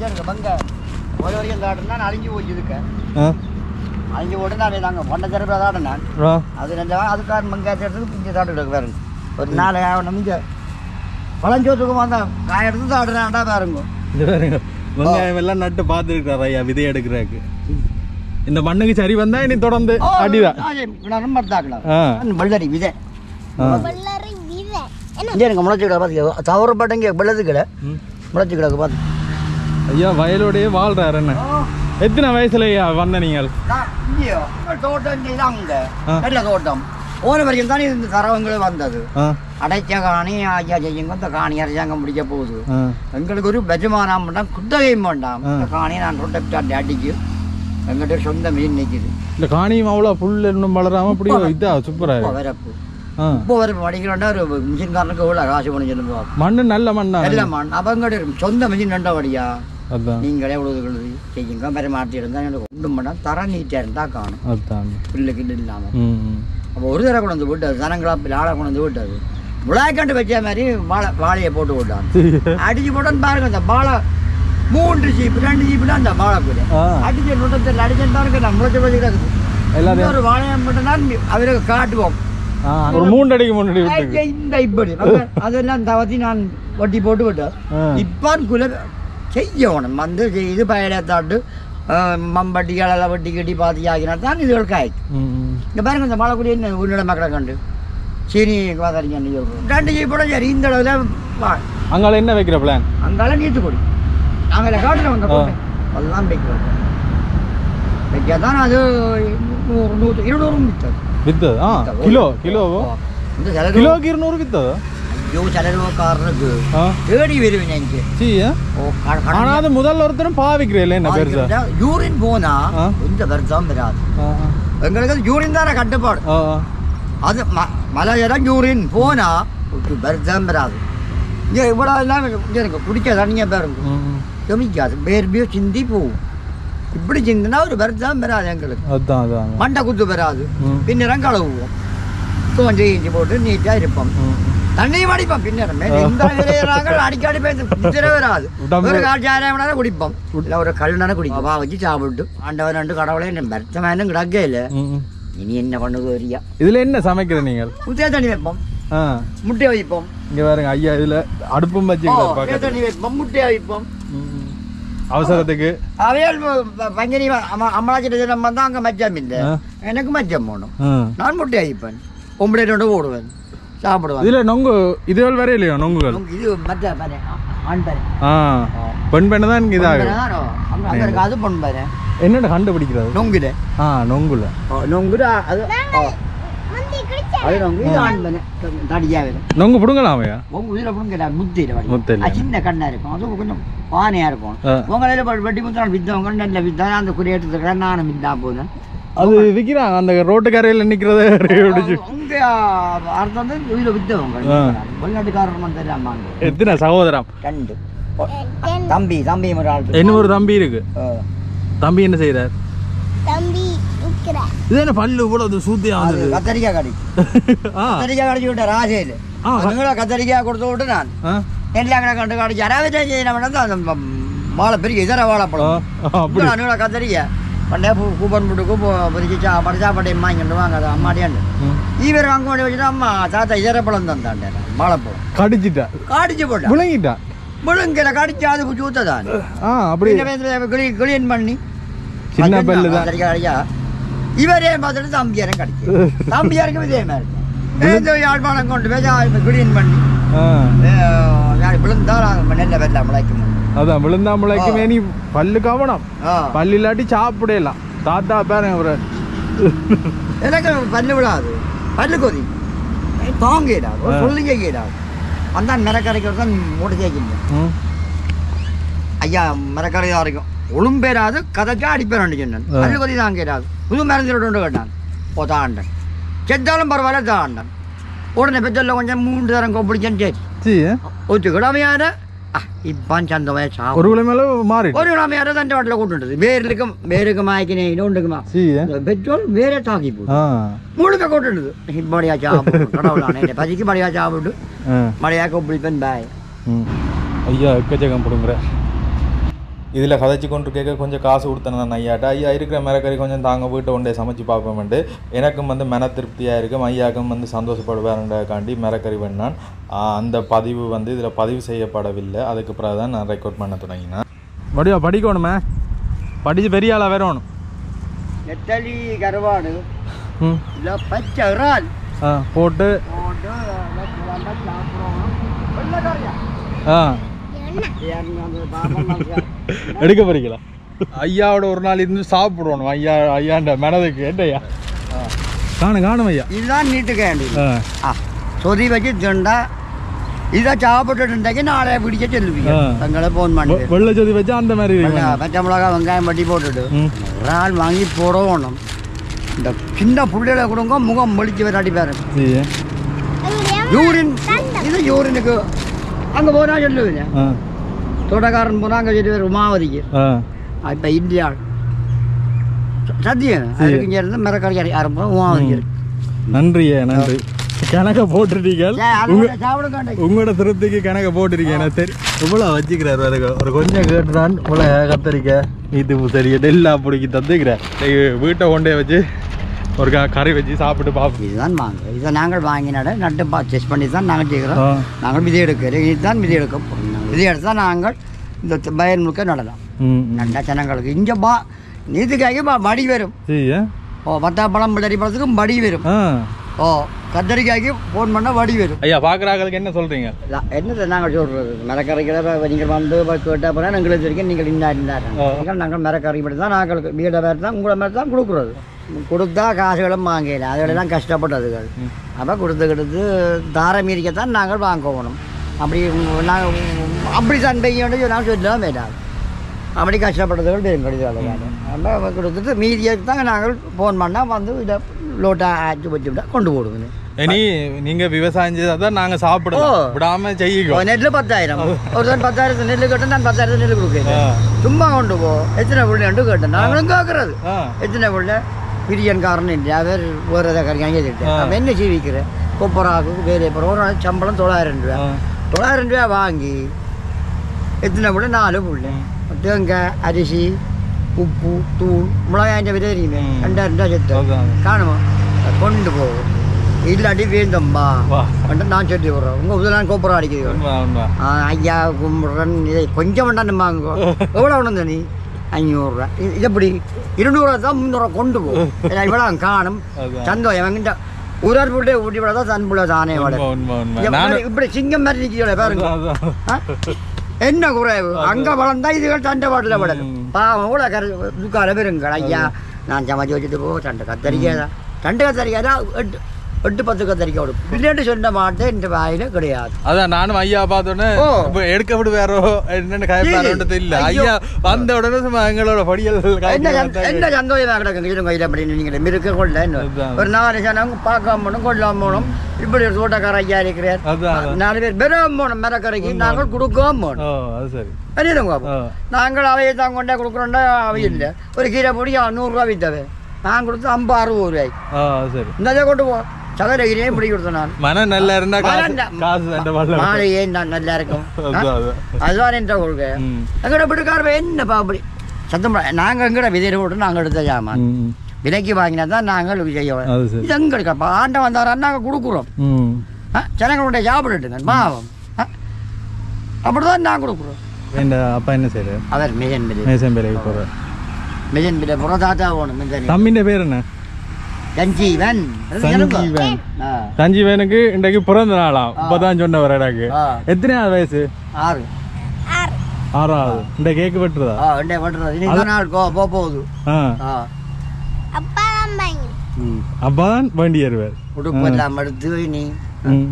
இங்கே இருக்கு பங்க ஒரு வரைக்கும் தாட்டினா நான் அழிஞ்சு போச்சு இருக்க ஆ அழிஞ்சு போட்டு நான் நாங்கள் பொண்ணை சிறப்பில் தாட்டினேன் நான் ஆ அது ரெண்டு வாரம் அதுக்கார மங்காய் எடுத்து பிஞ்சு தாட்டு பாருங்க ஒரு நாலு ஆகணும் இங்கே பழஞ்சோத்துக்கு வந்த காய் எடுத்து தாடுறான்டா பாருங்க இது பாருங்க வெங்காயம் எல்லாம் நட்டு பார்த்துருக்காரு ஐயா விதை எடுக்கிறதுக்கு இந்த மண்ணுக்கு சரி வந்தா இனி தொடர்ந்து அடிதான் நான் ரொம்ப தாக்கலாம் ஆ வெள்ளரி விதை ஆ வெள்ளரி விதை என்ன இங்கே எனக்கு முளைச்சி கிடக்கு பார்த்து தவறப்பட்ட இங்கே வெள்ளது கிட ம். முளைச்சி கிடக்கு பார்த்து ஐயா வயலோடயே வாழ்றாரு என்ன எத்தனை வயசுல ஐயா வந்த நீங்கள் இங்கேயோ தோட்டம் இங்கே அங்கே ஆ. நல்ல தோட்டம் ஓன வரைக்கும் தான் இந்த தரவங்கள் வந்தது ஆ அடைச்ச காணி ஐயா செய்யுங்க இந்த காணி அரசாங்கம் முடிக்க போகுது ஆ எங்களுக்கு ஒரு பெஜமானம் வேண்டாம் குத்தகையும் வேண்டாம் ஆ. இந்த காணி நான் ரொட்டை அடிக்கு எங்கிட்ட சொந்த மீன் நிற்குது இந்த காணியும் அவ்வளோ புல் இன்னும் வளராம அப்படி இதா சூப்பரா இப்போ இருக்கு வரப்பு ஆ இப்போ வரப்பு படிக்கிறோன்னா ஒரு மிஷின்காரனுக்கு எவ்வளோ காசு பண்ணி சொல்லுங்க மண்ணு நல்ல மண்ணா எல்லாம் அவங்ககிட்ட இருக்கும் சொந்த மிஷின் ரெண்டபடியா அதான் நீங்களே எவ்வளோ செய்யுங்க பரிமாற்றி இருந்தால் எனக்கு ஒன்றும் பண்ணால் தர நீட்டாக இருந்தால் காணும் அதான் புல்லு கில்லு இல்லாமல் ம் ம். அப்போ ஒரு தடவை கொண்டு வந்து விட்டது ஜனங்களா ஆளை கொண்டு வந்து விட்டது விளையாக்கண்டு வச்ச மாதிரி வாழை வாழையை போட்டு விட்டான் அடிச்சு போட்டோன்னு பாருங்க அந்த வாழை மூன்று ஜீப்பு ரெண்டு ஜீப்பு தான் அந்த வாழைக்குள்ள ஆ அடிச்சு நுட்டத்தில் அடிச்சுட்டு பாருங்க நான் முளைச்ச வச்சு கிடக்குது எல்லாத்தையும் ஒரு வாழையை மட்டும் தான் அவருக்கு காட்டுவோம் ஆ ஒரு மூணு அடிக்கு முன்னாடி விட்டுருக்கு ஐயா, இந்த இப்படி அப்ப அதெல்லாம் தவத்தி நான் ஒட்டி போட்டு விட்டேன் ஆ இப்போ குல செய்யணும் வந்து இது பயணத்தாட்டு மம்பட்டிகளெல்லாம் வெட்டி கட்டி பாத்தி ஆகினா தான் இதுகள் காய்க்கும் ம் ம். இங்க பாருங்க இந்த மலைக்குடி என்ன உன்னோட மக்களை கண்டு சீனி வாதாரிங்க ரெண்டு ஜீப் கூட சரி இந்த அளவுல வா அங்கால என்ன வைக்கிற பிளான் அங்கால நீத்து கொடி அங்கே காட்டுறோம் அந்த கோட்டை அதெல்லாம் வைக்கிறோம் வைக்க தான் அது நூறு நூற்று இருநூறும் வித்தது வித்தது ஆ கிலோ கிலோவோ இந்த செலவு கிலோக்கு இருநூறு வித்ததோ ஐயோ செலவுக்காரனுக்கு ஆ தேடி வருவேன் எனக்கு சீ ஆ? ஓ க- ஆனா கடன் அது முதல்ல ஒருத்தரும் பாவிக்கிறேன் என்ன பெருசா யூரின் போனா ஆ. இந்த வருஷம் வராது ஆ, ஆ. எங்களுக்கு அது யூரின் தானே கட்டுப்பாடு ஆ, ஆ. அது ம மலை இடம் யூரின் போனா ஒரு வருஷம் வராது இங்கே இவ்வளோ எல்லாம் இங்கே இருக்கு குடிக்க தண்ணியாக பாருங்க ம், ம். கமிக்காது பேர்பியோ சிந்தி போகும் இப்படி சிந்தினா ஒரு வருஷம் வராது எங்களுக்கு அதான் அதான் மண்டை குத்து வராது ம். பின்னரம் கழுவுவோம் கொஞ்சம் இஞ்சி போட்டு நீட்டாக இருப்போம் ம், ம். தண்ணியும் அடிப்போம் பின்னரம் இந்த விளையாடுறாங்க அடிக்கடி போய் நித்திர வராது உடம்பு- ஒரு காட்சியாரம் நேரம் குடிப்போம் இல்லை ஒரு கல் நேரம் குடிப்போம் வா வச்சு சாப்பிட்டு ஆண்டவன் ரெண்டு கடவுளே என்ன வருத்தமானும் கிடக்கே இல்லை ம், ம். இனி என்ன பண்ணுது வரியா இதுல என்ன சமைக்கிற நீங்கள் முத்தைய தண்ணி வைப்போம் ஆ முட்டையை வைப்போம் இங்க பாருங்க ஐயா இதுல அடுப்பும் ஓ, வச்சுக்கிறார் முட்டையை பக்கத்துல தண்ணி வைப்போம் முட்டையை வைப்போம் ம், ம். அவசரத்துக்கு அவையால் பங்கனி அம்மளாச்சி நம்ம தான் அங்கே மச்சம் இல்லை ஆ. எனக்கு மச்சம் போகணும் ஆ. நான் முட்டையை வைப்பேன் பொம்பளை ரெண்டு போடுவேன் சாப்பிடுவேன் இதுல நொங்கு இதுவரை வரை இல்லையோ நொங்குகள் இது மற்ற பாரு ஆண் பாரு ஆ பெண் பெண்ணு தான் இங்க இதாகும் அங்கே அங்கே இருக்கு அது பொண்ணு பாரு என்னென்ன கண்டுபிடிக்கிறது நொங்குல ஆ நொங்குல நொங்குல அது ஓ, முந்தி குடிச்ச அது நொங்கு இது ஆண் பாரு தடியா வரும் நொங்கு பிடுங்கலாமையா உங்க இதில் பிடுங்க முத்திர முத்தில. சின்ன கண்ணா இருக்கும் அது கொஞ்சம் பானையா இருக்கும் ஆ. உங்களையில வெட்டி முத்தினால் வித்தவங்க நல்ல வித்தா அந்த குறியேற்றத்துக்கு நானும் வித்தா போதும் அது விக்கிறாங்க அந்த ரோட்டுக்கரையில நிக்கிறத பிடிச்சு உங்க அர்த்தம் வந்து இதில் வித்தவங்க ஆ. வெளிநாட்டுக்காரர் தெரியாமாங்க எத்தனை சகோதரம் ரெண்டு ஓ, தம்பி தம்பி ஒரு ஆள் என்ன ஒரு தம்பி இருக்கு ஆ. தம்பி என்ன செய்யறார் தம்பி நிக்கிற இது என்ன பல்லு இவ்வளவு சூத்தியா அது வந்தது கத்தரிக்காய் கடி ஆ கத்தரிக்காய் கடிச்சு விட்ட ராசையில் ஆ. அதுங்களை கத்தரிக்காய் கொடுத்து விட்டு நான் ஆ எல்லா கடை கண்டு கடிச்சு யாராவது செய்யணும் அந்த ம- வாழை பெரிய இதர ஆ, வாழைப்பழம் அப்படி அனுகளை கத்தரிக்காய் பண்டே கூப்பன் போட்டுக்கு பொறிச்சு சா படிச்சா பட்டை வாங்கிட்டு வாங்க அது அம்மாடியாண்டு ம். இவர் வாங்க வேண்டி வச்சுட்டு அம்மா தாத்தா இதர பழம் தந்தாண்டே வாழைப்பழம் கடிச்சிட்டா காடிச்சு போட்டா விளங்கிட்டா முழுங்கில கடிச்சு அது சூத்ததான் ஆ அப்படி கிளி கிளீன் பண்ணி சின்ன பல்லு தான் கத்தரிக்காய் கடிச்சா இவரே பார்த்துட்டு தம்பியாரும் கடிச்சு தம்பியாருக்கும் இதே மாதிரி இருக்கும் ஏதோ யாழ்ப்பாணம் கொண்டு போய் கிளீன் பண்ணி ஆ யார் விழுந்தால் அது நெல்லை வெள்ளம் முளைக்கும் அதான் விழுந்தா முளைக்குமே நீ பல்லு கவனம் ஆ பல்லு இல்லாட்டி சாப்பிடலாம் தாத்தா பாருங்க அவரை எனக்கு பல்லு விடாது பல்லு கொதி தாங்கிடாது ஒரு ஆ. சொல்லுங்க கேடாது அந்த மிரக்கரைக்கு தான் மூட்டை கேட்குங்க ம். ஐயா மிரக்கரையாக இருக்கும் ஒழும்பேராது கதைச்சா அடிப்பேன் சொன்னேன் ஆ. பல்லு கொதி தான் கேடாது புது மருந்து விட்டு கேட்டான் ஓ தாண்டன் செத்தாலும் பரவாயில்ல தாண்டன் உடனே பெற்றல்ல கொஞ்சம் மூன்று தரம் கொப்பிடிச்சேன்னு சரி சீ ஒத்து கிழமையார இப்பான் சந்தமையா சாப்பிடும் ஒரு கிலோ மேல மாறி ஒரு கிழமையார தண்டை வாட்டில் கூட்டுறது வேருக்கும் வேருக்கு மாய்க்கினே இன்னொன்றுக்குமா சீ பெட்ரோல் வேறே தாக்கி போடும் ஆ முழுக்க கொட்டுடுது இப்படியா சாப்பிடு கடவுளானே பசிக்கு படியா சாப்பிட்டு ஆ மழையா கொப்பிடிப்பேன் பாய் ம் ஐயா எக்கச்சக்கம் பிடுங்குற இதில் கதைச்சு கொண்டு கேட்க கொஞ்சம் காசு கொடுத்தேன் நான் ஐயாட்ட ஐயா இருக்கிற மிரக்கறி கொஞ்சம் தாங்க வீட்டை கொண்டே சமைச்சு பார்ப்போம்ட்டு எனக்கும் வந்து மன திருப்தியாக இருக்கும் ஐயாக்கும் வந்து சந்தோஷப்படுவாருன்றக்காண்டி மிரக்கறி வேணான் அந்த பதிவு வந்து இதில் பதிவு செய்யப்படவில்லை அதுக்கு பிறகு தான் நான் ரெக்கார்ட் பண்ண தொடங்கினேன் வடிவா படிக்கணுமே படித்து பெரிய ஆளாக வரணும் நெத்தலி கருவாடு ம் இல்லை பச்சை இறால் ஆ போட்டு போட்டு நல்லா குழம்பா சாப்பிடுவோம் வெள்ளைக்காரியா? ஆ ஏன்னு அந்த பாப்பா மக்கள். எடுக்க போறீங்களா ஐயாவோட ஒரு நாள் இருந்து சாப்பிடணும் ஐயா ஐயாண்ட மனதுக்கு என்னய்யா காணும் காணும் ஐயா இதுதான் நீட்டுக்க வேண்டியது ஆ ஆ சொதி வச்சு திண்டா இதை சாப்பிட்டுட்டு இருந்தாக்கி நாளை பிடிக்க சொல்லுவீங்க ஆ. தங்களை ஃபோன் பண்ணி வெ- வெள்ளை ஜோதி வச்சா அந்த மாதிரி வெள்ளை- இருக்கும் பச்சை மிளகா வெங்காயம் பட்டி போட்டுட்டு ம் இறால் வாங்கி போடணும் இந்த சின்ன புள்ளைகளை கொடுங்க முகம் மொழிச்சு விளையாடி பாருங்க சரி யூரின் இது யூரினுக்கு அங்கே போனா சொல்லுவீங்க ஆ தோட்டக்காரன் போனால் அங்கே சொல்லுவார் உமாவதிக்கு ஆ இப்போ இந்தியா ச- சத்தியம் அதுக்கு இங்கே இருந்து மிரக்கறி ஆரம்பம் உமாவதிக்கு இருக்கு நன்றியே நன்றி கணக்க போட்டுட்டீங்க சரி, அது உங்க சாப்பிடுங்க உங்களோட திருப்திக்கு கணக்க போட்டிருக்கீங்க எனக்கு தெரியும் இவ்வளோ வச்சுக்கிறாரு பாருங்க ஒரு கொஞ்சம் கேட்டுறான் இவ்வளோ கத்தரிக்காய் இது சரி எல்லாம் பிடிக்கி தந்துக்கிறேன் வீட்டை கொண்டே வச்சு ஒரு க- கறி வச்சு சாப்பிட்டு பார்ப்போம் இதுதான் வாங்க இதை நாங்கள் வாங்கினாட நட்டு பா டெஸ்ட் பண்ணி தான் நாங்கள் செய்கிறோம் ஆ. நாங்கள் விதை எடுக்கிறோம் இதுதான் விதை எடுக்க போகிறோம் நாங்கள் விதை எடுத்தால் நாங்கள் இந்த த- வயல் முழுக்க நடலாம் ம் ம். நல்ல ஜனங்களுக்கு இங்கே பா நீத்துக்காய்க்கு பா மடி வரும் சரி ஆ? ஓ பத்தாப்பழம் பிள்ளரி பழத்துக்கும் மடி வரும் ஆ ஓ கத்தரிக்காய்க்கு ஃபோன் பண்ணால் வடி வரும் ஐயா பார்க்குறாங்களுக்கு என்ன சொல்கிறீங்க ல- என்னது நாங்கள் சொல்கிறது மரக்கரைக்கிற நீங்கள் வந்து கேட்ட அப்புறம் எங்களுக்கு தெரியும் நீங்கள் இன்னார் இன்னார் நீங்கள் நாங்கள் மரக்கறி மட்டும் தான் நாங்களுக்கு வீடை வேறு தான் உங்களை மாதிரி தான் கொடுக்குறது கொடுத்தா காசுகளும் வாங்கல அதுகளெல்லாம் கஷ்டப்பட்டதுகள் அப்போ கொடுத்து கொடுத்து தாரம் மீறிக்கத்தான் நாங்கள் வாங்கணும் அப்படி நாங்கள் அப்படி தான் பெய்யணும் நான் சொல்லலாம் வேண்டாம் அப்படி கஷ்டப்பட்டதுகள் பெரும் கடிதம் நம்ம கொடுத்துட்டு மீதியை தான் நாங்கள் ஃபோன் பண்ணால் வந்து இதை லோட்டாக ஆச்சு வச்சு விட்டா கொண்டு போடுவோம் இனி நீங்க விவசாயம் செய்தா தான் நாங்க ஓ. சாப்பிடலாம் விடாம செய்யிக்கோ நெல்லு பத்தாயிரம் ஒரு தான் பத்தாயிரத்து நெல்லு கேட்டேன் நான் பத்தாயிரத்து நெல்லு கொடுக்குறேன் ஆ. சும்மா கொண்டு போ எத்தனை பிள்ளைண்டு கேட்டேன் நாங்களும் கேட்கறது ஆ. எத்தனை பிள்ளை பிரியன்காரன் இல்லை அவர் வேறு எதாவது கறிக்காங்க திட்டேன் அப்போ என்ன செய்விக்கிறேன் கொப்பராக்கு வேலை போகிற ஒரு நாள் சம்பளம் தொள்ளாயிரம் ரூபா ஆ. தொள்ளாயிரம் ரூபா வாங்கி எத்தனை பிள்ளை நாலு பிள்ளை தேங்காய் அரிசி உப்பு தூள் மிளகாய்ஞ்ச விதை தெரியுமே ம். ரெண்டாயிரம் ரூபா செத்து அதான். காணுமா அதை கொண்டு போகும் இல்லாட்டி வேந்தம்மா வா. வந்துட்டு நான் சொல்லி விட்றேன் உங்கள் முதலாம் கோப்புறம் அடிக்கிறது உண்மை உண்மை ஆ, ஐயா கும்பிட்றேன் இதை கொஞ்சம் வேண்டாம் வாங்க எவ்வளோ வேணும் நீ அஞ்சூறுரூவா இது எப்படி இருநூறுவா தான் முந்நூறுவா கொண்டு போ ஏன்னா இவ்வளோ காணும் அதான். சந்தோஷம் என்கிட்ட ஊரார் பிள்ளை ஊட்டி விட தான் தன் பிள்ளை தானே விட உண்மை உண்மை உண்மை நானும் இப்படி சிங்கம் மாதிரி நிற்கிறோம் பாருங்க அதான், ஆ? என்ன குறைவு அங்க வளர்ந்தா இதுகள் சண்டை பாட்டில் படணும் ம். பாவம் கூட கரு துக்கார பெருங்கள் ஐயா நான் சமைச்சு வச்சுட்டு போ சண்டை கத்தரிக்காதா சண்டை கத்தரிக்காதா எட்டு எட்டு பத்து கத்தரிக்காய் விடும் இல்லைன்னு சொன்ன மாட்டேன் இந்த வாயில கிடையாது அதான் நானும் ஐயா பார்த்தோன்னே ஓ. இப்ப எடுக்க விடுவாரோ என்னன்னு கயப்பாரோன்றது இல்ல ஐயோ. ஐயா வந்த உடனே சும்மா எங்களோட படியல் என்ன சந்த- என்ன சந்தோஷமா கிடக்குங்க இது கையில் அப்படின்னு நீங்கள் மிருக்க கொள்ள என்ன அதான். ஒரு நாலு ஜனம் பார்க்காம போகணும் கொள்ளாம போகணும் இப்படி ஒரு தோட்டக்கார ஐயா இருக்கிறார் அதான், அதான். நாலு பேர் பெரும் போகணும் மரக்கரைக்கு நாங்கள் கொடுக்காம போகணும் ஓ அது சரி அறியுதுங்க ஆ. நாங்கள் அவையை தான் கொண்டே கொடுக்குறோண்டா அவை இல்லை ஒரு கீரை பொடி நூறுரூவா விற்றவை நான் கொடுத்து ஐம்பது அறுபது ரூபாய்க்கு ஆ அது சரி இந்த கொண்டு போ சகல கீரையும் பிடி கொடுத்தேன் நான் மனம் நல்லா இருந்தா காசு மனம் காசு சண்டை வரல மாலை ஏன் நான் நல்லா இருக்கும் ஆ? அதான், அதான். அதுதான் என்ற கொள்கை ம். எங்கட வீட்டுக்காரர் என்னப்பா அப்படி சத்தம் போட- நாங்க எங்கட விதையில போட்டு நாங்கள் எடுத்த ஜாமான் ம். விலைக்கு வாங்கினா தான் நாங்கள் செய்ய அது சரி இது எங்க இருக்கப்பா ஆண்டை வந்தாரான்னு நாங்கள் கொடுக்குறோம் ம் ஆ ஜனங்களுடைய சாப்பிட்டுட்டுங்க பாவம் ஆ? அப்படிதான் நான் கொடுக்குறோம் என் அப்பா என்ன செய்யறாரு அவர் மிஜன் மிதி மேசன் பேரைக்கு போற மிஜன் மித புறம் தாத்தா போகணும் மிஜன் தம்பிന്റെ பேர் என்ன சஞ்சீவன் சஞ்சீவன் ஆ சஞ்சீவனுக்கு இன்றைக்கு பிறந்த நாளாம் இப்பதான் சொன்னவர் எனக்கு ஆ. எத்தனையாவது வயசு ஆறு ஆறாவது இந்த கேக்கு வெட்டுறதா ஆ ரெண்டே பண்ணுறது இன்னைக்கு நாள் கோ போக போகுது ஆ ஆ அப்பா தான் வாங்கி ம் அப்பதான் வண்டி ஏறுவார் உடுப்பு எல்லாம் எடுத்து நீ ம்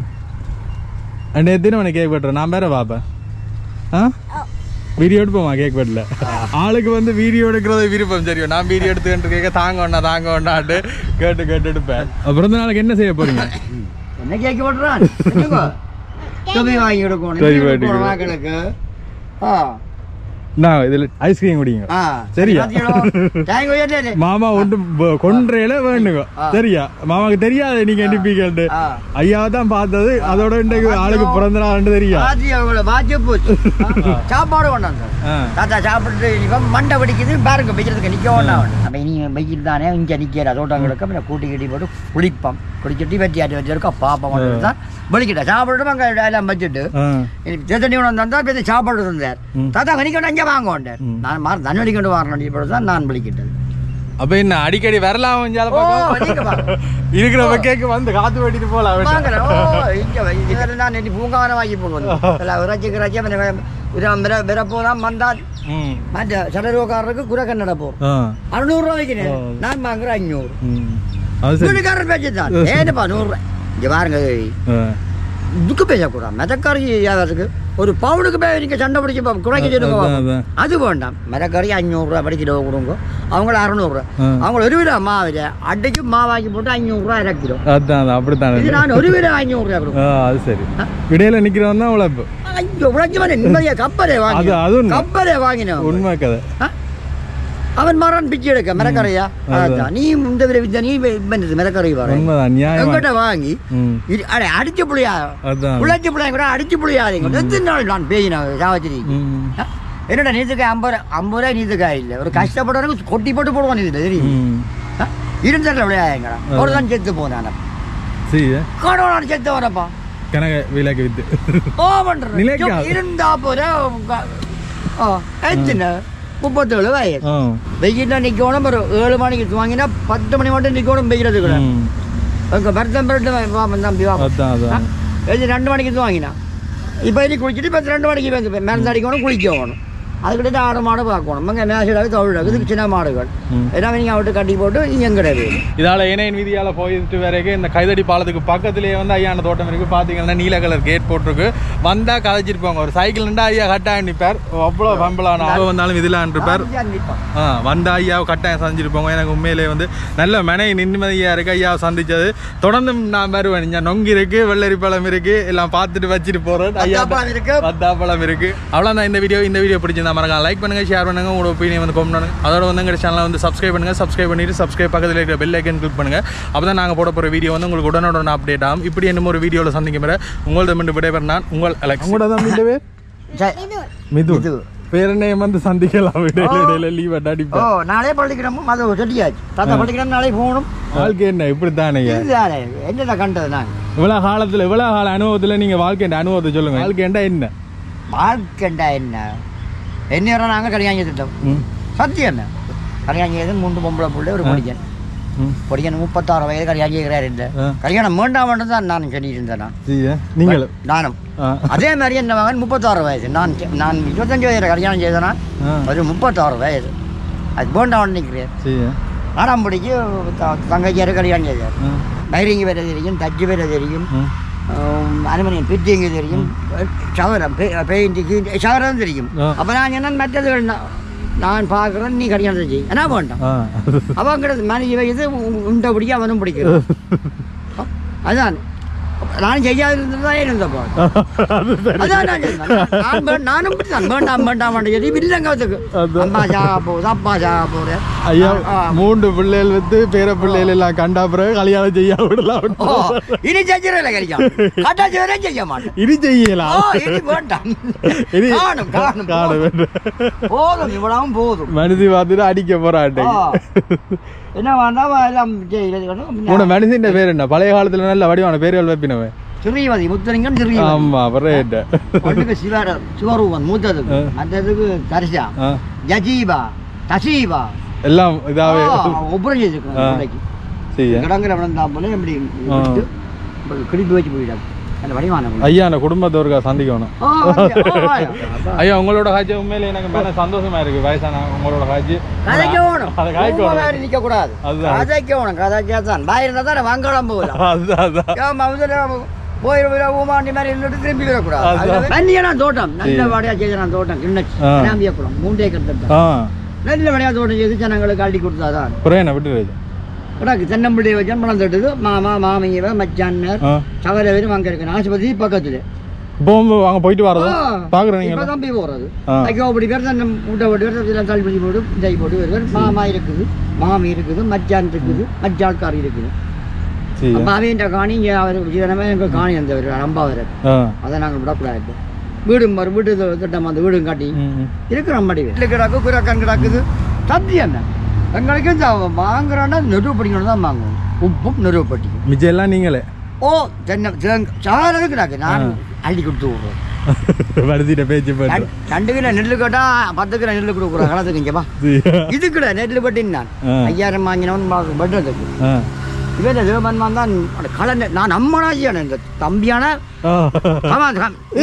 அண்ட் எத்தனை மணி கேக் வெட்டுற நான் வேற பாப்பேன் ஆ வீடியோ எடுப்போமா கேக் வெட்டல ஆளுக்கு வந்து வீடியோ எடுக்கிறது விருப்பம் சரியோ நான் வீடியோ எடுத்துக்கிட்டு கேட்க தாங்க வேணா தாங்க வேண்டாட்டு கேட்டு கேட்டு எடுப்பேன் பிறந்த நாளுக்கு என்ன செய்ய போறீங்க என்ன கேட்க போட்டுறான் தொகை வாங்கி எடுக்கணும் சரி, இது வாங்கி கொடுக்கணும் கொடு. மக்களுக்கு ஆ நான் இதுல ஐஸ்கிரீம் குடிங்க ஆ சரியா? தேங்க் யூ மாமா ஒன்று ப- கொன்றையில வேணுங்க சரியா மாமாக்கு தெரியாது நீங்க எண்ணிப்பீங்கன்ட்டு ஆ. ஐயாவை தான் பார்த்தது அதோட இன்றைக்கு ஆளுக்கு பிறந்த நாள்னு தெரியா பாத்தி அவங்கள பாத்தி போச்சு சாப்பாடு கொண்டாந்து ஆ. தாத்தா சாப்பிட்டு இவன் மண்டை பிடிக்குது பாருங்க வைக்கிறதுக்கு நிக்க வேண்டாம் அப்ப இனி வெயில் தானே இங்க நிக்கிற தோட்டங்களுக்கு அப்புறம் கூட்டி கிட்டி போட்டு குளிப்போம் குளிச்சுட்டு வெட்டி ஆட்டி வச்சிருக்கோம் பாப்போம் மட்டும் தான் வெளிக்கிட்ட சாப்பிட்டு அங்க எல்லாம் வச்சுட்டு ஆ. தண்ணி உணவு தந்தா பேசி சாப்பாடு தந்தார் ம். தாத்தா கணிக்கணும் அங்கே வாங்க வந்தார் ம். நான் மாற தண்ணி அடிக்கொண்டு வரணும் இப்படி தான் நான் விളിக்கிட்டது அப்ப என்ன அடிக்கடி வரலாம் கொஞ்சால ஓ, பக்கம்? நீங்க வா. இருக்கிற கேக்கு வந்து காத்து வெட்டிட்டு போலாம் வெட்ட. வாங்கல ஓ இங்க வை. இதுல நான் நேற்று பூங்காவனம் வாங்கி போடுவேன் இறைச்சி இறைச்சி விரப்போதான் வந்தால் ம். மற்ற சடரோக்காரருக்கு குறை கன்னட போ ஆ. அறுநூறுவா வைக்கிறேன் ஓ. நான் வாங்குறேன் அஞ்சூறு ம். அது சரி வீட்டுக்காரர் பேச்சு தான் ஏன்னுப்பா நூறுரூவா இங்க பாருங்க ஆ. துக்கு பேசக்கூடாது மெதக்கறி வியாபாரத்துக்கு ஒரு பவுனுக்கு போய் நீங்க சண்டை பிடிச்சி பா- குறைக்க அதான், சொல்லுங்க அதான். அது வேண்டாம் மெதக்கறி அஞ்சூறுரூவா படி கிலோ கொடுங்க அவங்கள அறநூறுவா ஆ. அவங்க ஒரு கிலோ மாவு அடிச்சு மாவாக்கி போட்டு அஞ்சூறுரூவா அரை கிலோ அதான் அதான் அப்படித்தான் இது இது. நான் ஒரு கிலோ அஞ்சூறுரூவா கொடுக்கும் ஆ, அது சரி இடையில நிக்கிறவன் தான் உழைப்பு ஐயோ உழைச்சி மாதிரி நிம்மதியா கப்பலே வாங்கி அது- அது உண்மை. கப்பலே வாங்கினவன் உண்மை கதை ஆ? அவன் மரம் பிச்சு எடுக்க மிரக்கரையா அதான் நீ இந்த வித வித்த நீ பண்ணது மிரக்கரை வர உண்மைதான் நியாயமா எங்கிட்ட வாங்கி ம். இது அட அடிச்சு புளியா அதான் புள்ளைச்சி பிள்ளைங்க கூட அடிச்சு புளியாதீங்க எத்தனை நாள் நான் பேசினேன் சாவச்சிரி ம். என்னடா நீத்துக்காய் ஐம்பது ரூபா ஐம்பது ரூபாய் நீத்துக்காய் இல்லை ஒரு கஷ்டப்படுறவங்க கொட்டி போட்டு போடுவான் இது தெரியும் ம். இருந்தால விளையாடுங்கடா ஒரு தான் செத்து போனான் சரி கடவுளான செத்து வரப்பா கனக விலைக்கு வித்து ஓ பண்றேன் நிலைக்காது. இருந்தா போற ஓ எத்தனை முப்பத்தேழு வயசு ஆ. வெயில்ல நிக்கணும் ஒரு ஏழு மணிக்கு வாங்கினா பத்து மணி மட்டும் நிக்கணும் வெயிலது கூட ம். உங்க பரதம் பரட்டம் வா தம்பி வா அதான் அதான் எழுதி ரெண்டு மணிக்கு வாங்கினா இப்போ இனி குளிச்சுட்டு இப்போ ரெண்டு மணிக்கு வந்து மருந்து அடிக்கணும் குளிக்கணும் அதுக்கிட்ட ஆடு மாடு பார்க்கணும் இங்கே மேசிடாக தொழில் இதுக்கு சின்ன மாடுகள் ம். எல்லாம் நீங்கள் அவட்டு கட்டி போட்டு இங்கே எங்கடையாது இதால இணையின் வீதியால போயிட்டு வரைக்கும் இந்த கைதடி பாலத்துக்கு பக்கத்துலயே வந்து ஐயான தோட்டம் இருக்கு பாத்தீங்கன்னா நீல கலர் கேட் போட்டிருக்கு வந்தா கதைச்சிட்டு போங்க ஒரு சைக்கிள் நின்றா ஐயா கட்டாயம் நிப்பார் அவ்வளோ பம்பளான ஆள் வந்தாலும் இதுல இருப்பார் ஆ வந்த ஐயாவை கட்டாயம் சந்திச்சிட்டு போங்க எனக்கு உண்மையிலே வந்து நல்ல மனை நிம்மதியாக இருக்கு ஐயாவை சந்திச்சது தொடர்ந்து நான் வருவேன் இங்கே நொங்கு இருக்கு வெள்ளரி பழம் இருக்கு எல்லாம் பார்த்துட்டு வச்சுட்டு போறேன் ஐயா வத்தாப்பழம் இருக்கு. வத்தாப்பழம் இருக்கு அவ்வளோதான் இந்த வீடியோ இந்த வீடியோ பிடிச்சிருந்தா மறக்காம லைக் பண்ணுங்க ஷேர் பண்ணுங்க உங்களோட ஒப்பீனியன் வந்து கொண்டு பண்ணுங்க அதோட வந்து எங்கள் சேனலை வந்து சப்ஸ்கிரைப் பண்ணுங்க சப்ஸ்கிரைப் பண்ணிட்டு சப்ஸ்கிரைப் பக்கத்தில் இருக்கிற பெல் ஐக்கன் கிளிக் பண்ணுங்க அப்போ தான் நாங்கள் போட போகிற வீடியோ வந்து உங்களுக்கு உடனுடன் அப்டேட் ஆகும் இப்படி என்ன ஒரு வீடியோவில் சந்திக்கும் வரை உங்களோட மீண்டும் விடைபெற நான் உங்கள் அலெக்ஸ் உங்களோட தான் பேர் மிது மிது. பேரனையும் வந்து சந்திக்கலாம் இடையில இடையில லீவ் ஓ அடிப்பேன் நாளே பள்ளிக்கிடமும் அது சொல்லியாச்சு தாத்தா பள்ளிக்கிடம் நாளே போகணும் வாழ்க்கை என்ன இப்படி தானேங்க இதுதானே என்னடா கண்டது நாங்கள் இவ்வளவு காலத்துல இவ்வளவு கால அனுபவத்துல நீங்க வாழ்க்கை அனுபவத்தை சொல்லுங்க வாழ்க்கைண்டா என்ன வாழ்க்கைண்டா என்ன என்ன வர நாங்கள் கல்யாணம் திட்டம் ம், சத்தியம் என்ன கல்யாணம் செய்து மூன்று பொம்பளை பிள்ளை ஒரு பொடியன் ம். பொடியன் முப்பத்தாறு வயது கல்யாணம் செய்கிறார் இந்த ஆ. கல்யாணம் வேண்டாம் வேண்டாம் தான் நான் சொல்லிட்டு இருந்தேன் நான் சரியா? நீங்களும் நானும் ஆ, அதே மாதிரி என்ன மகன் முப்பத்தாறு வயசு நான் செ- நான் இருபத்தஞ்சு வயதில் கல்யாணம் செய்தேனா ஆ, ஒரு முப்பத்தாறு வயது அது வேண்டாம் நிற்கிறேன் சரியா? நாடாம் பிடிச்சி தங்கச்சியார் கல்யாணம் செய்தார் ஆ, டைரிங் வேலை தெரியும் தச்சு வேலை தெரியும் ம், அலுமினியம் ஃபிட்டிங்கு தெரியும் சவரம் பெயிண்ட்டுக்கு சவரம் தெரியும் ஆ. அப்போ நான் என்ன மற்றது வேண்டாம் நான் பார்க்குறேன் நீ கல்யாணத்தை செய் என்ன வேண்டாம் ஆ. அவங்கிறது மனைவி வயது உண்டை பிடிக்க அவனும் பிடிக்கிறான் அதான் நான் செய்யாது இருந்ததா இருந்தப்போ அது சரி. அதான் நான் சொன்னேன். நான் வே- நானும் இப்படித்தான் வேண்டாம் வேண்டாம் வேண்டாம் சொல்லி வில்லங்கத்துக்கு அதான். அம்மா சாக போகுது அப்பா சாக போகுது ஐயா ஆ, ஆ. மூன்று பிள்ளைகள் வந்து பேர பிள்ளைகள் எல்லாம் கண்டா பிறகு கல்யாணம் செய்ய விடலாம் ஓ இனி செஞ்சிடல கிடைக்கும் கட்டாச்சி வரை செய்ய மாட்டேன் இனி ஓ செய்யலாம் இனி வேண்டாம் இனி காணும் காணும் காண போதும். வேண்டும் போதும் இவ்வளவும் போதும் மனுஷி பார்த்துட்டு அடிக்க போறாட்டே ஆ. என்ன வேண்டாம் எல்லாம் செய்கிறது உன மனுஷன் பேர் என்ன பழைய காலத்துல நல்ல வடிவான பேர்கள் வைப்பினவன் ஸ்ரீமதி முத்தலிங்கம் ஸ்ரீமதி ஆமா அப்புறம் என்ன? ஒன்றுக்கு சிவர சிவரூபன் மூத்ததுக்கு ஆ. மற்றதுக்கு தரிசா ஆ, ஜஜீபா தசீபா எல்லாம் இதாவே ஒப்புறம் செய்திருக்கோம் ஆ. பிள்ளைக்கு செய்ய கிடங்குற விழுந்தா போல இப்படி ஆ. விட்டு, இப்படி கிழிப்பு வச்சு போயிட்டாங்க அந்த வடிவான பிள்ளை. ஐயா அந்த குடும்பத்தோருக்கா சந்திக்கணும் ஆ, வந்து, ஆ, வாயா. அப்பா. ஐயா உங்களோட காட்சி உண்மையில எனக்கு மேல சந்தோஷமா இருக்கு வயசான உங்களோட காட்சி கதைக்க வேணும் அதை காய்க்க ரொம்ப வேணும். வேற நிக்க கூடாது அதுதான். கதைக்க வேணும் கதைக்கா தான் பாய் இருந்தா தான் வங்காளம் போகலாம் அதுதான் அதான் ஏன் மவுதுல போயிட போயிட ஊமாண்டி மாதிரி இருந்துட்டு திரும்பி விடக்கூடாது அதுதான். தண்ணியான தோட்டம் நல்ல வாடியா செய்த தோட்டம் கிண்ணச்சி ஆ. கிராம்பிய குளம் மூன்றே கட்டத்தான் ஆ நல்ல வழியா தோட்டம் செய்து ஜனங்களுக்கு அள்ளி கொடுத்தாதான் அப்புறம் என்ன விட்டு கிடக்கு தென்னம்பிள்ளையை வச்சு பணம் தட்டுது மாமா மாமியவ மச்சான்னர் ஆ சவர பேரும் அங்கே இருக்கு ஆஸ்பத்திரி பக்கத்துல இப்போ அங்க போயிட்டு வரதோ பாக்குறீங்க இப்போ தம்பி போகிறது ஆ. ஐயோ அப்படி பேர் தான் முட்டை போட்டு பேர் இதில் தள்ளுபடி போட்டு இதை போட்டு வருவார் மாமா இருக்குது மாமி இருக்குது மச்சான் இருக்குது மச்சாள்கார் இருக்குது சரி அப்போ அவன் காணி இங்கே அவர் விஜயனமே எங்கள் காணி அந்த ஒரு அம்பா வர ஆ அதை நாங்கள் விடக்கூடாது வீடும் வரும் வீட்டு தி- திட்டம் அந்த வீடும் காட்டி ம், ம். இருக்கிற மடி வீட்டில் கிடக்கு குரக்கன் கிடக்குது சத்தியம் தான் எங்களுக்கு இந்த வாங்குறோன்னா நெருப்படிக்கணும் தான் வாங்குவோம் உப்பும் நெருப்பட்டிக்கும் மிச்சம் எல்லாம் நீங்களே ஓ தென்னை தேங்க சாரது கிடக்கு நான் அள்ளி கொடுத்து விடுறோம் வருதிட்ட பேச்சு போட்டு ரெண்டு- ரெண்டு கிலோ நெல்லு கேட்டா பத்து கிலோ நெல்லு கொடுக்குறோம் களத்துக்கு இங்கேப்பா இது கிலோ நெல்லு பட்டின்னு நான் ஆ. ஐயாயிரம் வாங்கினவன் வெட்டுறதுக்கு ஆ இவன் தேவன்மான் தான் அந்த கலந்த நான் அம்மனாச்சியான இந்த தம்பியான ஆ. கமான்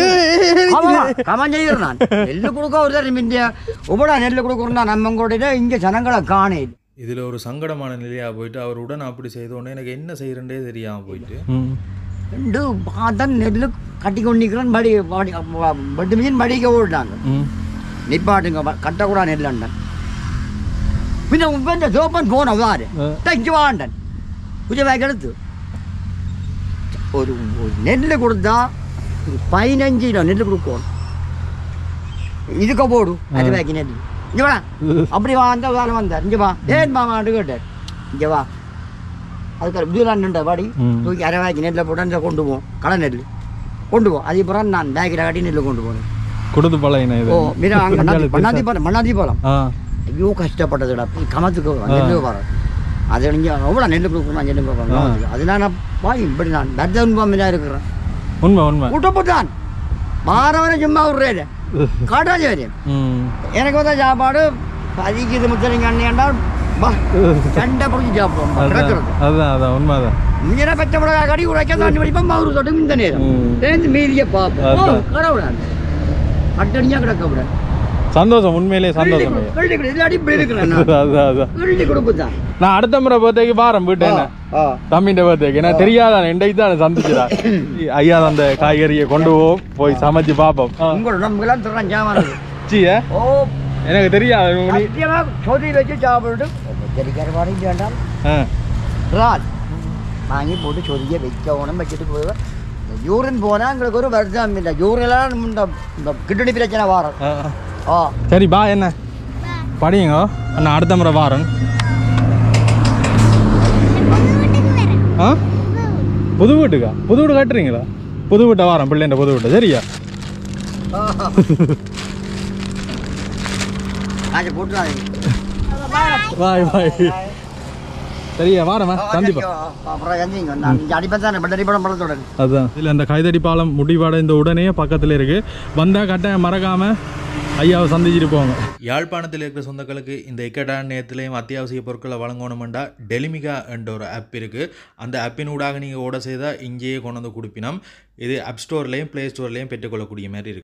கமான் செய்கிறேன் நான் நெல்லு கொடுக்க ஒரு தரம் இந்தியா உபடா நெல்லு கொடுக்குறோம் நம்ம கூட இங்கே ஜனங்களை காணே இதில் ஒரு சங்கடமான நிலையாக போயிட்டு அவர் உடனே அப்படி செய்த உடனே எனக்கு என்ன செய்கிறேன்டே தெரியாமல் போயிட்டு ம். ரெண்டு பார்த்தன் நெல்லு கட்டி கொண்டு நிற்கிறேன் படி படி பட்டு மிஷின் படிக்க ஓடிட்டாங்க ம். நிப்பாட்டுங்க வ- கட்டக்கூடா நெல்லண்டன் பின்ன உப்பந்த சோப்பன் போன வாரு ஆ. தைச்சு வாண்டன் குஜவாய்க்கு எடுத்து ஒரு ஒரு நெல் கொடுத்தா ஒரு பதினஞ்சு கிலோ நெல் கொடுக்கணும் இதுக்கு போடு அரிவாய்க்கு நெல் இங்கே வா அப்படி வா அந்த வேலை வந்தார் இங்கே வா ஏன் மாமான்னு கேட்டார் இங்கே வா அதுக்கு இதுலான்னுண்ட வாடி ம். தூக்கி அரைவாய்க்கு நெல்லை போட்டு அந்த கொண்டு போவோம் களை நெல் கொண்டு போவோம் அதுக்கப்புறம் நான் பேக்கில் கட்டி நெல் கொண்டு போனேன் கொடுத்து பழையின இது ஓ மீரா அங்கே கொஞ்சாலு மண்ணாதி போலம் மண்ணாதி போலம் ஆ ஐயோ கஷ்டப்பட்டதுடா போய் கமத்துக்கு நெல் வர அது நீங்கள் எவ்வளோ நெல் கொடுக்கணும் நெல் கொடுக்கணும் அதனால நான் வாய் இப்படி நான் தர்ஜன்பாமிலாக இருக்கிறேன் உண்மை உண்மை கூட்டப்பட்டான் வாரவரை சும்மா விட்றேன் காட்டாஜி வரையும் ம் எனக்கு வந்து சாப்பாடு பதிக்குது முத்தலிங்க அண்ணியாண்டா பா சண்டை பிடிச்சி சாப்பிடுவோம் அதான் கிடக்கிறது அதான் அதான் உண்மைதான் இங்கே பச்சை மிளகா கடி உரைக்க தாண்டி படிப்போம் மவுரு தொட்டும் இந்த நேரம் ம். சேர்ந்து மீதியை பார்ப்போம் ஓ, அதான். கடவுளான் பட்டணியாக கிடக்க விடாது சந்தோஷம் உண்மையிலேயே சந்தோஷம் ஐயா. கிள்ளி கொடு இல்லாட்டி இப்படி இருக்கிறேன் நான். அதான் அதான் கிள்ளி கொடுப்பு தான் நான் அடுத்த முறை பர்த்டேக்கு பாரம் வீட்டேன் ஆ தம்பின்ற பர்த்டேக்கு நான் தெரியாதான் இன்றைக்கு தான் சந்திச்சிடா ஐயா அந்த காய்கறியை கொண்டு போவோம் போய் சமைச்சு பார்ப்போம் ஆ. உங்களோட நம்மளாம் தர்றான் ஜாமான் சீய ஓ எனக்கு தெரியாது நீ சத்தியமா சொதி வச்சு சாப்பிட்டு தெரிக்கிற மாதிரி வேண்டாம் ஆ. இறால் வாங்கி போட்டு சொதிய வைக்கணும் வச்சுட்டு போயிடுவேன் யூரின் போனால் எங்களுக்கு ஒரு வருஷம் இல்லை யூரின்லாம் இந்த இந்த கிட்னி பிரச்சனை வரும் ஆ. ஆ சரி பா என்ன படியுங்க நான் அடுத்த முறை வாரேன் வீட்டுக்கு வரேன் ஆ புது வீட்டுக்கா புது வீடு கட்டுறீங்களா புது வீட்டை வாரேன் பிள்ளைண்ட புது வீட்டை சரியா காய்ச்சி போட்டு பாய் பாய் சரியா வாரேம்மா சந்திப்பா அப்புறம் எந்திங்க நான் அடிப்பேன் தானே பட்டரி படம் படத்தோட அதான் இதில் இந்த கைதடி பாலம் முடிவடைந்த உடனே பக்கத்தில் இருக்கு வந்தா கட்டாயம் மறக்காம ஐயாவை சந்திச்சுட்டு போங்க யாழ்ப்பாணத்தில் இருக்கிற சொந்தங்களுக்கு இந்த இக்கட்டான நேரத்திலையும் அத்தியாவசிய பொருட்களை வழங்கணுமெண்டா டெலிமிகா என்ற ஒரு ஆப் இருக்குது அந்த ஆப்பின் ஊடாக நீங்கள் ஓட செய்தால் இங்கேயே கொண்டு வந்து கொடுப்பினோம் இது ஆப் ஸ்டோர்லேயும் ப்ளே ஸ்டோர்லேயும் பெற்றுக்கொள்ளக்கூடிய மாதிரி இருக்குது